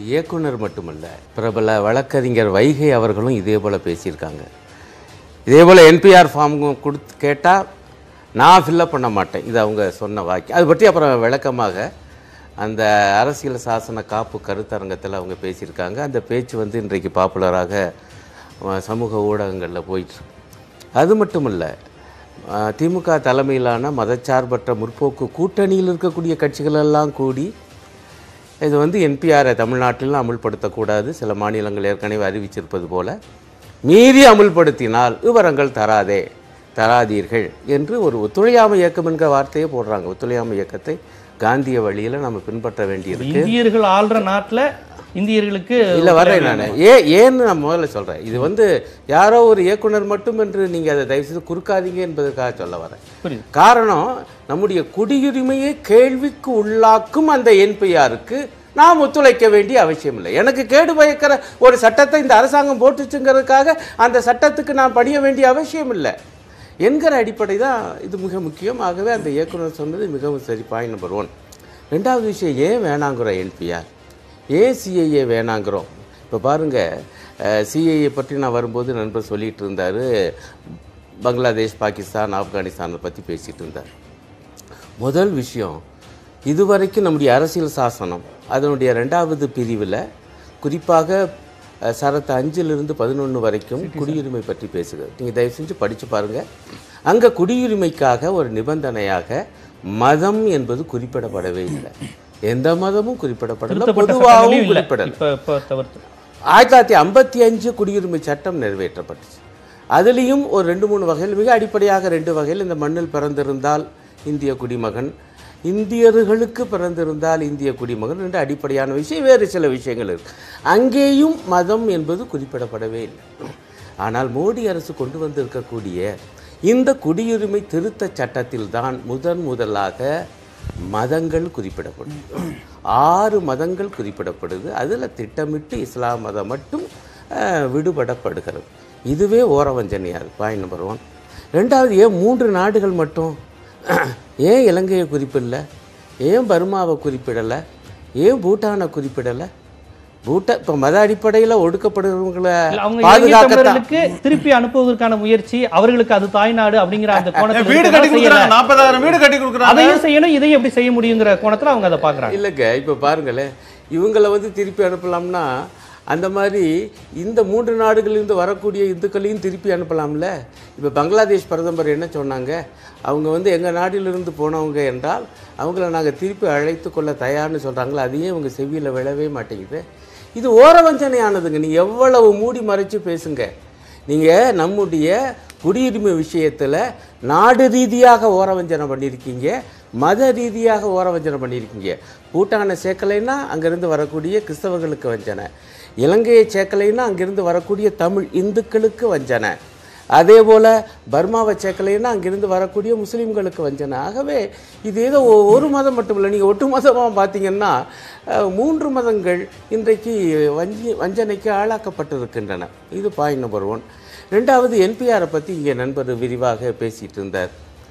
இயக்குனர் மட்டுமல்ல பிரபல வழக்கறிஞர் வைகை அவர்களும் இதே போல் பேசியிருக்காங்க இதே போல் என்பிஆர் ஃபார்ம் கொடுத்து கேட்டால் நான் ஃபில்லப் பண்ண மாட்டேன் இது அவங்க சொன்ன வாக்கியம் அது பற்றி அப்புறம் விளக்கமாக அந்த அரசியல் சாசன காப்பு கருத்தரங்கத்தில் அவங்க பேசியிருக்காங்க அந்த பேச்சு வந்து இன்றைக்கு பாப்புலராக அஹ், சமூக ஊடகங்களில் போயிட்டு அது மட்டும் இல்லை திமுக தலைமையிலான மதச்சார்பற்ற முற்போக்கு கூட்டணியில் இருக்கக்கூடிய கட்சிகள் எல்லாம் கூடி இது வந்து என்பிஆரை தமிழ்நாட்டிலும் அமுல்படுத்தக்கூடாது சில மாநிலங்கள் ஏற்கனவே அறிவிச்சிருப்பது போல மீறி அமுல்படுத்தினால் விவரங்கள் தராதே தராதீர்கள் என்று ஒரு ஒத்துழையாமை இயக்கம் என்கிற வார்த்தையை போடுறாங்க ஒத்துழையாமை இயக்கத்தை காந்திய வழியில் நம்ம பின்பற்ற வேண்டியிருக்கு இந்தியர்கள் ஆள்ற நாட்டுல இந்தியர்களுக்கு இல்லை வரேன் நான் ஏ ஏன்னு நான் முதல்ல சொல்கிறேன் இது வந்து யாரோ ஒரு இயக்குனர் மட்டும் என்று நீங்கள் அதை தயவுசெய்து குறுக்காதீங்க என்பதற்காக சொல்ல வரேன் புரியுது காரணம் நம்முடைய குடியுரிமையை கேள்விக்கு உள்ளாக்கும் அந்த என்பிஆருக்கு நாம் ஒத்துழைக்க வேண்டிய அவசியம் இல்லை எனக்கு கேடு பயக்கிற ஒரு சட்டத்தை இந்த அரசாங்கம் போட்டுச்சுங்கிறதுக்காக அந்த சட்டத்துக்கு நான் பணிய வேண்டிய அவசியம் இல்லை என்கிற அடிப்படை தான் இது மிக முக்கியம் ஆகவே அந்த இயக்குனர் சொன்னது மிகவும் சரி பாயிண்ட் நம்பர் ஒன் ரெண்டாவது விஷயம் ஏன் வேணாங்கிறோம் என்பிஆர் ஏன் சிஐஏ வேணாங்கிறோம் இப்போ பாருங்கள் சிஐஏ பற்றி நான் வரும்போது நண்பர் சொல்லிட்டு இருந்தார் பங்களாதேஷ் பாகிஸ்தான் ஆப்கானிஸ்தானை பற்றி பேசிகிட்டு இருந்தார் முதல் விஷயம் இதுவரைக்கும் நம்முடைய அரசியல் சாசனம் அதனுடைய ரெண்டாவது பிரிவில் குறிப்பாக அஹ், சரத்து அஞ்சிலிருந்து பதினொன்று வரைக்கும் குடியுரிமை பற்றி பேசுகிறது நீங்கள் தயவு செஞ்சு படித்து பாருங்கள் அங்கே குடியுரிமைக்காக ஒரு நிபந்தனையாக மதம் என்பது குறிப்பிடப்படவே இல்லை எந்த மதமும் குறிப்பிடப்படலை திருத்தப்பட்ட பொதுவாகவும் சட்டங்களையும் இல்ல குறிப்பிடலை இப்ப இப்ப தவிர்த்து ஆயிரத்தி தொள்ளாயிரத்தி ஐம்பத்தி அஞ்சு குடியுரிமை சட்டம் நிறைவேற்றப்பட்டுச்சு அதுலேயும் ஒரு ரெண்டு மூணு வகையில் மிக அடிப்படையாக ரெண்டு வகையில் இந்த மண்ணில் பிறந்திருந்தால் இந்திய குடிமகன் இந்தியர்களுக்கு பிறந்திருந்தால் இந்திய குடிமகன் ரெண்டு அடிப்படையான விஷயம் வேறு சில விஷயங்கள் இருக்கு அங்கேயும் மதம் என்பது குறிப்பிடப்படவே இல்லை ஆனால் மோடி அரசு கொண்டு வந்திருக்கக்கூடிய இந்த குடியுரிமை திருத்த சட்டத்தில் தான் முதன் முதலாக மதங்கள் குறிப்பிடப்படும் ஆறு மதங்கள் குறிப்பிடப்படுது அதில் திட்டமிட்டு இஸ்லாம் மதம் மட்டும் அஹ், விடுபடப்படுகிறது இதுவே ஓரவஞ்சனையாது பாயிண்ட் நம்பர் ஒன் ரெண்டாவது ஏன் மூன்று நாடுகள் மட்டும் ஏன் இலங்கையை குறிப்பிடல ஏன் பர்மாவை குறிப்பிடலை ஏன் பூட்டானை குறிப்பிடலை பூட்டா இப்போ மத அடிப்படையில் ஒடுக்கப்படுறவங்களை இல்ல, அவங்க இலங்கை பாதுகாக்கத்தான் தமிழர்களுக்கு திருப்பி அனுப்புவதற்கான முயற்சி அவர்களுக்கு அது தாய்நாடு அப்படிங்கிற அந்த கோணத்துல வீடு இருக்கிறதால கட்டி செய்யல. கொடுக்குறாங்க நாற்பதாயிரம் வீடு கட்டி கொடுக்குறாங்க அதையும் செய்யணும் இதையும் எப்படி செய்ய முடியுங்கிற கோணத்துல அவங்க அதை பாக்குறாங்க இல்லைங்க இப்போ பாருங்களேன் இவங்களை வந்து திருப்பி அனுப்பலாம்னா அந்த மாதிரி இந்த மூன்று நாடுகளிலிருந்து வரக்கூடிய இந்துக்களையும் திருப்பி அனுப்பலாம்ல இப்போ பங்களாதேஷ் பிரதமர் என்ன சொன்னாங்க அவங்க வந்து எங்கள் நாட்டிலிருந்து போனவங்க என்றால் அவங்கள நாங்கள் திருப்பி அழைத்து கொள்ள தயார்னு சொல்கிறாங்களே அதையே இவங்க செவியில் விழவே மாட்டேங்குது இது ஓரவஞ்சனையானதுங்க நீ எவ்வளவு மூடி மறைச்சு பேசுங்க நீங்கள் நம்முடைய குடியுரிமை விஷயத்தில் நாடு ரீதியாக ஓரவஞ்சனை பண்ணியிருக்கீங்க மத ரீதியாக ஓரவஞ்சனை பண்ணியிருக்கீங்க பூட்டானை சேர்க்கலைன்னா அங்கேருந்து வரக்கூடிய கிறிஸ்தவர்களுக்கு வஞ்சனை இலங்கையை சேர்க்கலைன்னா அங்கேருந்து வரக்கூடிய தமிழ் இந்துக்களுக்கு வஞ்சனை அதே போல் பர்மாவை சேர்க்கலைன்னா அங்கிருந்து வரக்கூடிய முஸ்லீம்களுக்கு வஞ்சனை ஆகவே இது ஏதோ ஒ- ஒரு மதம் மட்டும் இல்லை நீங்கள் ஒட்டு மதமாக பார்த்தீங்கன்னா அஹ், மூன்று மதங்கள் இன்றைக்கு வஞ்சி வஞ்சனைக்கு ஆளாக்கப்பட்டிருக்கின்றன இது பாயிண்ட் நம்பர் ஒன் ரெண்டாவது என்பிஆரை பற்றி இங்கே நண்பர் விரிவாக பேசிகிட்டு இருந்தார்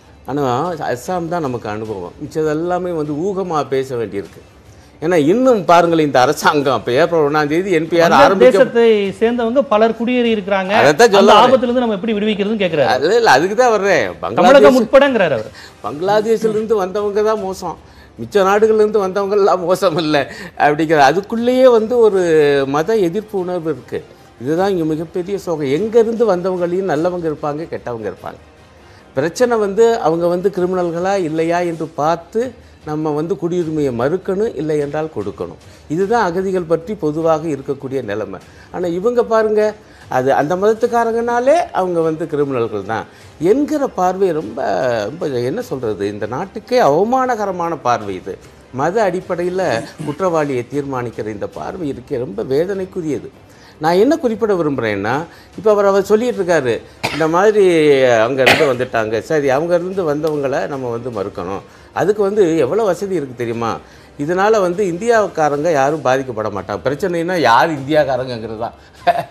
ஆனால் அஸ்ஸாம் தான் நமக்கு அனுபவம் மிச்சது எல்லாமே வந்து ஊகமாக பேச வேண்டியிருக்கு ஏன்னா இன்னும் பாருங்கள் இந்த அரசாங்கம் இப்போ ஏப்ரல் ஒன்றாம் தேதி என்பிஆர் அந்த ஆரம்பிக்க தேசத்தை சேர்ந்தவங்க பலர் குடியேறி இருக்கிறாங்க அதைத்தான் சொல்ல அந்த வரேன். ஆபத்துல இருந்து நம்ம எப்படி விடுவிக்கிறதுன்னு கேக்குறாரு அது இல்லை அதுக்கு தான் வர்றேன் தமிழகம் பங்களாதேஷ் உட்படங்கிறாரு அவர் பங்களாதேஷிலிருந்து வந்தவங்க தான் மோசம் மிச்ச நாடுகள்லேருந்து வந்தவங்கெல்லாம் மோசம் இல்லை அப்படிங்கிற அதுக்குள்ளேயே வந்து ஒரு மத எதிர்ப்பு உணர்வு இருக்குது இதுதான் இங்கே மிகப்பெரிய சோகம் எங்கேருந்து வந்தவங்களையும் நல்லவங்க இருப்பாங்க கெட்டவங்க இருப்பாங்க பிரச்சனை வந்து அவங்க வந்து கிரிமினல்களா இல்லையா என்று பார்த்து நம்ம வந்து குடியுரிமையை மறுக்கணும் இல்லை என்றால் கொடுக்கணும் இதுதான் அகதிகள் பற்றி பொதுவாக இருக்கக்கூடிய நிலைமை ஆனால் இவங்க பாருங்க அது அந்த மதத்துக்காரங்கனாலே அவங்க வந்து கிரிமினல்கள் தான் என்கிற பார்வை ரொம்ப ரொம்ப என்ன சொல்கிறது இந்த நாட்டுக்கே அவமானகரமான பார்வை இது மத அடிப்படையில் குற்றவாளியை தீர்மானிக்கிற இந்த பார்வை இருக்கே ரொம்ப வேதனைக்குரியது நான் என்ன குறிப்பிட விரும்புகிறேன்னா இப்போ அவர் அவர் சொல்லிட்டு இருக்காரு இந்த மாதிரி அங்கேருந்து வந்துட்டாங்க சரி அங்கேருந்து வந்தவங்களை நம்ம வந்து மறுக்கணும் அதுக்கு வந்து எவ்வளோ வசதி இருக்குது தெரியுமா இதனால் வந்து இந்தியாவுக்காரங்க யாரும் பாதிக்கப்பட மாட்டாங்க பிரச்சனைனா யார் இந்தியாக்காரங்கிறது தான்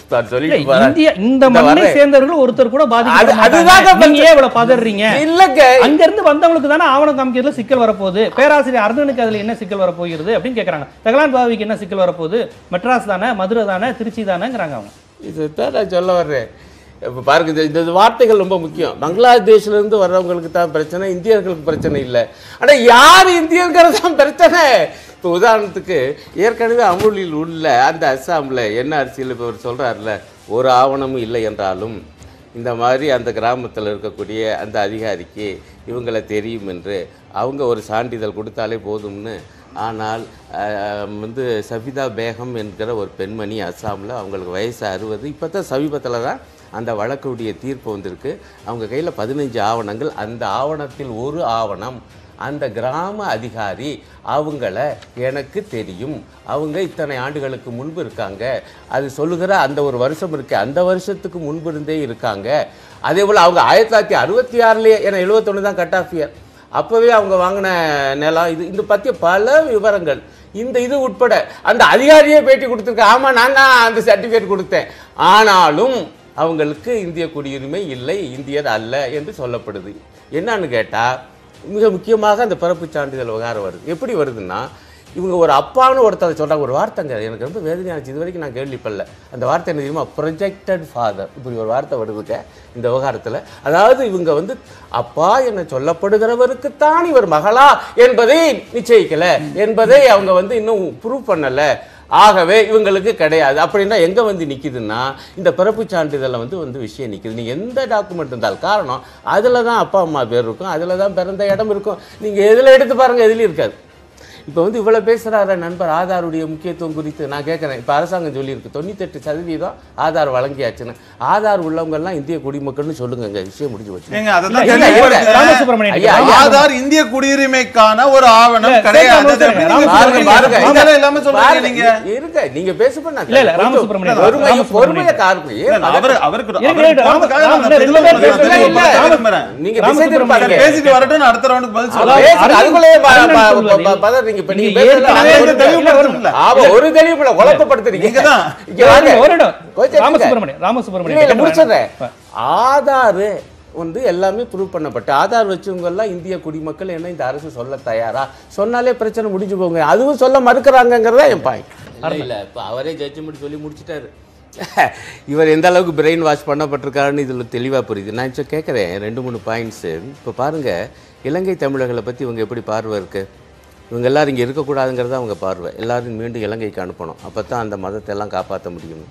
நான் சொல்லிட்டு இல்ல, போறேன். இந்திய இந்த இந்த மண்ணை வரேன். சேர்ந்தவர்கள் ஒருத்தர் கூட அது- பாதிக்கப்பட அதுதாங்க மாட்டாங்க. நீங்க பிரச்சனை. ஏன் இவ்வளவு பதறீங்க இல்லங்க அங்க இருந்து வந்தவங்களுக்கு தானே ஆவணம் காமிக்கிறதுல சிக்கல் வரப்போகுது பேராசிரியர் அர்ணனுக்கு அதுல என்ன சிக்கல் வரப்போகிறது அப்படின்னு கேக்குறாங்க தகலான் பாவிக்கு என்ன சிக்கல் வரப்போகுது மெட்ராஸ் தானே மதுரை தானே திருச்சி தானேங்கிறாங்க அவங்க இதுதான் நான் சொல்ல வர்றேன் இப்போ பாருங்க இந்த- இந்த வார்த்தைகள் ரொம்ப முக்கியம் பங்களாதேஷ்ல இருந்து வர்றவங்களுக்கு தான் பிரச்சனை இந்தியர்களுக்கு பிரச்சனை இல்லை ஆனா யார் இந்தியங்கிறது தான் பிரச்சனை இப்போ உதாரணத்துக்கு ஏற்கனவே அமுலில் உள்ள அந்த அஸ்ஸாமில் என்ன அரசியல் இப்போ அவர் சொல்கிறார்ல ஒரு ஆவணமும் இல்லை என்றாலும் இந்த மாதிரி அந்த கிராமத்தில் இருக்கக்கூடிய அந்த அதிகாரிக்கு இவங்களை தெரியும் என்று அவங்க ஒரு சான்றிதழ் கொடுத்தாலே போதும்னு ஆனால் அஹ், வந்து சபிதா பேகம் என்கிற ஒரு பெண்மணி அஸ்ஸாமில் அவங்களுக்கு வயசு அறுபது இப்போ தான் சமீபத்தில் தான் அந்த வழக்குடைய தீர்ப்பு வந்திருக்கு அவங்க கையில் பதினஞ்சு ஆவணங்கள் அந்த ஆவணத்தில் ஒரு ஆவணம் அந்த கிராம அதிகாரி அவங்கள எனக்கு தெரியும் அவங்க இத்தனை ஆண்டுகளுக்கு முன்பு இருக்காங்க அது சொல்லுகிற அந்த ஒரு வருஷம் இருக்கு அந்த வருஷத்துக்கு முன்பு இருந்தே இருக்காங்க அதே போல் அவங்க ஆயிரத்தி தொள்ளாயிரத்தி அறுபத்தி ஆறுலேயே ஏன்னா எழுபத்தொன்று தான் கட் ஆஃப் இயர் அப்போவே அவங்க வாங்கின நிலம் இது இந்த பற்றிய பல விவரங்கள் இந்த இது உட்பட அந்த அதிகாரியே பேட்டி கொடுத்துருக்க ஆமாம் நான் தான் அந்த சர்டிஃபிகேட் கொடுத்தேன் ஆனாலும் அவங்களுக்கு இந்திய குடியுரிமை இல்லை இந்தியர் அல்ல என்று சொல்லப்படுது என்னன்னு கேட்டால் மிக முக்கியமாக அந்த பிறப்புச் சான்றிதழ் விவகாரம் வருது எப்படி வருதுன்னா இவங்க ஒரு அப்பான்னு ஒருத்தர் சொல்கிறாங்க ஒரு வார்த்தைங்க எனக்கு ரொம்ப வேதனையாச்சு இது வரைக்கும் நான் கேள்விப்படல அந்த வார்த்தை என்ன தெரியுமா ப்ரொஜெக்டட் ஃபாதர் இப்படி ஒரு வார்த்தை வருதுங்க இந்த விவகாரத்தில் அதாவது இவங்க வந்து அப்பா என சொல்லப்படுகிறவருக்குத்தான் இவர் மகளா என்பதை நிச்சயிக்கல என்பதை அவங்க வந்து இன்னும் ப்ரூவ் பண்ணல ஆகவே இவங்களுக்கு கிடையாது அப்படின்னா எங்க வந்து நிக்குதுன்னா இந்த பிறப்பு சான்றிதழில் வந்து வந்து விஷயம் நிக்குது நீங்க எந்த டாக்குமெண்ட் இருந்தாலும் காரணம் அதுல தான் அப்பா அம்மா பேர் இருக்கும் அதுல தான் பிறந்த இடம் இருக்கும் நீங்க எதுல எடுத்து பாருங்க எதுலயும் இருக்காது இப்போ வந்து இவ்வளோ பேசுகிறார நண்பர் ஆதாருடைய முக்கியத்துவம் குறித்து நான் கேட்குறேன் இப்போ அரசாங்கம் சொல்லியிருக்கு தொண்ணூத்தெட்டு சதவீதம் ஆதார் வழங்கியாச்சுன்னு ஆதார் உள்ளவங்கெல்லாம் இந்திய குடிமக்கள்னு சொல்லுங்கங்க விஷயம் முடிஞ்சு போச்சு ஏங்க அதான் இல்ல, கேள்வி இல்ல, வருது. ராமசுப்ரமணியன் ஐயா, கேக்குறாங்க. ஐயா. ஆதார் இந்திய குடியுரிமைக்கான ஒரு ஆவணம் இல்ல, கிடையாது சரி, அது எப்படி நீங்க ராம- பாருங்க, சொல்றீங்க? பாருங்க. இதெல்லாம் இல்லாம சொல்றீங்க பாருங்க, நீங்க இருங்க நீங்க பேசும்போது நான் இல்ல, இல்ல, கொஞ்சம் ராமசுப்ரமணியன். பொறுமையை ராமசுப்ரமணியன். பொறுமையை காருங்க இல்ல, ஏன் அவர் அவருக்கு இருங்க, அவருக்கு இருங்க, போறதுக்காக ராம- நான் ராம- தெளிவா ரெண்டு பேர் உங்களுக்கு பேசுறாங்க. தெளிவா ராம- விரும்புறேன். நீங்க ராமசுப்ரமணியன் பேசிட்டு இருப்பாங்க. பேசிட்டு வரட்டும் நான் அடுத்த ரவுண்டுக்கு பதில் அதாவது சொல்றேன் பேசுங்க, அருண் அதுக்குள்ளேயே ப- அருணன் ப- சொல்வது. ப- பதறீங்க. இப்ப நீங்க நீங்க பேசுறது ஏற்கனவே அது இந்த ஒரு தெளிவு தெளிவு இல்ல. ஆமா, ஒரு தெளிவு இல்ல, குழப்பப்படுத்துறீங்க நீங்க தான். இங்க வாங்க. ஒரு நிமிடம். கொஞ்சம் இருங்க. ராமசுப்ரமணியன் இல்ல, இல்ல, ராமசுப்ரமணியன் முடிச்சிடுறேன். கேக்குறாங்க. ஆதார் வந்து எல்லாமே ப்ரூவ் பண்ணப்பட்டு ஆதார் வச்சவங்க எல்லாம் இந்திய குடிமக்கள் என்ன இந்த அரசு சொல்ல தயாரா சொன்னாலே பிரச்சனை முடிஞ்சு போங்க அதுவும் சொல்ல மறுக்கிறாங்கங்கிறதா என் பாயிண்ட் இல்ல இப்ப அவரே ஜட்ஜ்மெண்ட் சொல்லி முடிச்சிட்டாரு இவர் எந்த அளவுக்கு பிரெயின் வாஷ் பண்ணப்பட்டிருக்காருன்னு இதுல தெளிவா புரியுது நான் இப்போ கேட்குறேன் ரெண்டு மூணு பாயிண்ட்ஸு இப்போ பாருங்க இலங்கை தமிழர்களை பத்தி இவங்க எப்படி பார்வை இருக்கு இவங்க எல்லாரும் இங்கே இருக்கக்கூடாதுங்கிறது அவங்க பார்வை எல்லாரும் மீண்டும் இலங்கைக்கு அனுப்பணும் அப்போ தான் அந்த மதத்தை எல்லாம் காப்பாற்ற முடியும்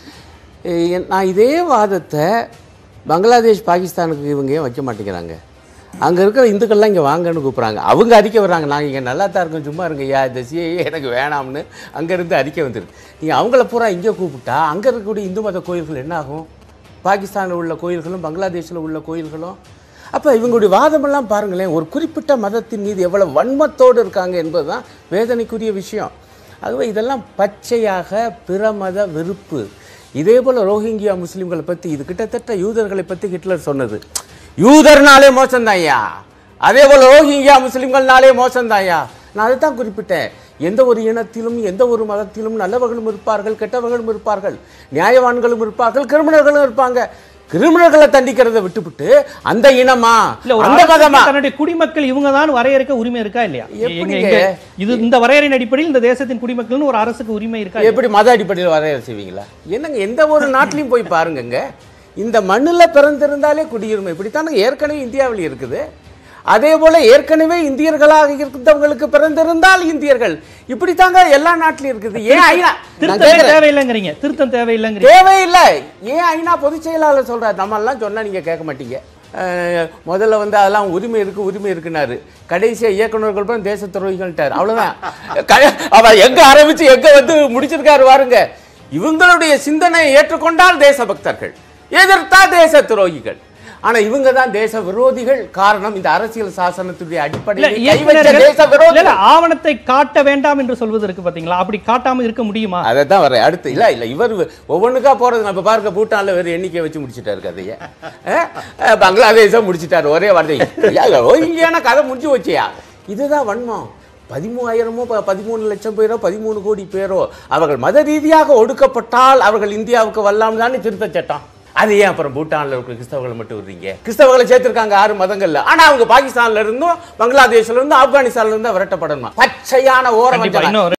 ஏய், நான் இதே வாதத்தை பங்களாதேஷ் பாகிஸ்தானுக்கு இவங்க ஏன் வைக்க மாட்டேங்கிறாங்க அங்கே இருக்கிற இந்துக்கள்லாம் இங்கே வாங்கன்னு கூப்பிட்றாங்க அவங்க அறிக்கை வர்றாங்க நாங்கள் இங்கே நல்லா தான் இருக்கோம் சும்மா இருங்க ஐயா இந்த சிஏஏ எனக்கு வேணாம்னு அங்கேருந்து அறிக்கை வந்துருக்கு நீங்கள் அவங்கள பூரா இங்கே கூப்பிட்டா அங்கே இருக்கக்கூடிய இந்து மத கோயில்கள் என்ன ஆகும் பாகிஸ்தானில் உள்ள கோயில்களும் பங்களாதேஷில் உள்ள கோயில்களும் அப்போ இவங்களுடைய வாதமெல்லாம் பாருங்களேன் ஒரு குறிப்பிட்ட மதத்தின் மீது எவ்வளவு வன்மத்தோடு இருக்காங்க என்பது தான் வேதனைக்குரிய விஷயம் ஆகவே இதெல்லாம் பச்சையாக பிரமத வெறுப்பு இதே போல் ரோஹிங்கியா முஸ்லீம்களை பற்றி இது கிட்டத்தட்ட யூதர்களை பற்றி ஹிட்லர் சொன்னது யூதர்னாலே மோசம்தான்யா அதே போல் ரோஹிங்கியா முஸ்லீம்கள்னாலே மோசம்தான்யா நான் அதை தான் குறிப்பிட்டேன் எந்த ஒரு இனத்திலும் எந்த ஒரு மதத்திலும் நல்லவர்களும் இருப்பார்கள் கெட்டவர்களும் இருப்பார்கள் நியாயவான்களும் இருப்பார்கள் கிரிமினல்களும் இருப்பாங்க கிரிமினல்களை தண்டிக்கிறதை விட்டுவிட்டு அந்த இனமா இல்ல ஒரு அந்த மதமா அரசுக்கு தன்னுடைய குடிமக்கள் இவங்க தான் வரையறுக்க உரிமை இருக்கா இல்லையா எப்படிங்க? எங்க- எங்க- இது இந்த வரையறையின் அடிப்படையில் இந்த தேசத்தின் குடிமக்கள்னு ஒரு அரசுக்கு உரிமை இருக்கா எப்படி மத அடிப்படையில் வரையறை செய்வீங்களா என்னங்க எந்த ஒரு நாட்டிலையும் போய் பாருங்கங்க இந்த மண்ணில் பிறந்திருந்தாலே குடியுரிமை இப்படித்தானே ஏற்கனவே இந்தியாவில் இருக்குது அதே போல ஏற்கனவே இந்தியர்களாக இருந்தவங்களுக்கு பிறந்திருந்தால் இந்தியர்கள் இப்படித்தாங்க எல்லா நாட்டிலும் இருக்குது ஏன் ஐநா நான் திருத்தமே கேட்கிறேன். தேவையில்லைங்கிறீங்க திருத்தம் தேவையில்லைங்கிறீங்க தேவையில்லை ஏன் ஐநா பொதுச் செயலாளர் சொல்றாரு நம்ம எல்லாம் சொன்னா நீங்க கேட்க மாட்டீங்க அஹ், முதல்ல வந்து அதெல்லாம் உரிமை இருக்கு உரிமை இருக்குனாரு கடைசியா இயக்குனர்கள் கூட தேச துரோகிகள்ட்டார் அவ்வளவுதான் க- அவர் எங்க ஆரம்பிச்சு எங்க வந்து முடிச்சிருக்காரு பாருங்க இவங்களுடைய சிந்தனையை ஏற்றுக்கொண்டால் தேசபக்தர்கள் எதிர்த்தா தேச துரோகிகள் ஆனா இவங்க தான் தேச விரோதிகள் காரணம் இந்த அரசியல் சாசனத்துடைய இல்ல அடிப்படையில் கை வச்ச இயக்குனர்கள் தேச இல்ல, விரோதிகள் இல்ல, ஆவணத்தை காட்ட வேண்டாம் என்று சொல்வது இருக்கு பாத்தீங்களா அப்படி காட்டாம இருக்க முடியுமா அதை தான் வரேன் அடுத்து இல்ல இல்ல இவர் ஒவ்வொன்றுக்கா போறது நம்ம பாருங்க பூட்டான்ல வேறு எண்ணிக்கை வச்சு முடிச்சிட்டாரு கதையை அஹ், அஹ், பங்களாதேஷை முடிச்சிட்டாரு ஒரே வார்த்தை ஐயா, ரோஹிங்கியான கதை முடிஞ்சு வச்சியா இதுதான் வன்மம் பதிமூவாயிரமோ ப- பதிமூணு லட்சம் பேரோ பதிமூணு கோடி பேரோ அவர்கள் மத ரீதியாக ஒடுக்கப்பட்டால் அவர்கள் இந்தியாவுக்கு வரலாம் தானே திருத்த சட்டம் அது ஏன் அப்புறம் பூட்டான்ல இருக்கிற கிறிஸ்தவர்களை மட்டும் விடுறீங்க கிறிஸ்தவர்களை சேர்த்திருக்காங்க ஆறு மதங்கள்ல ஆனா அவங்க பாகிஸ்தான்ல இருந்தும் பங்களாதேஷ்ல இருந்தும் ஆப்கானிஸ்தான்ல இருந்தும் விரட்டப்படணுமா பச்சையான கண்டிப்பா ஓரம் இன்னும்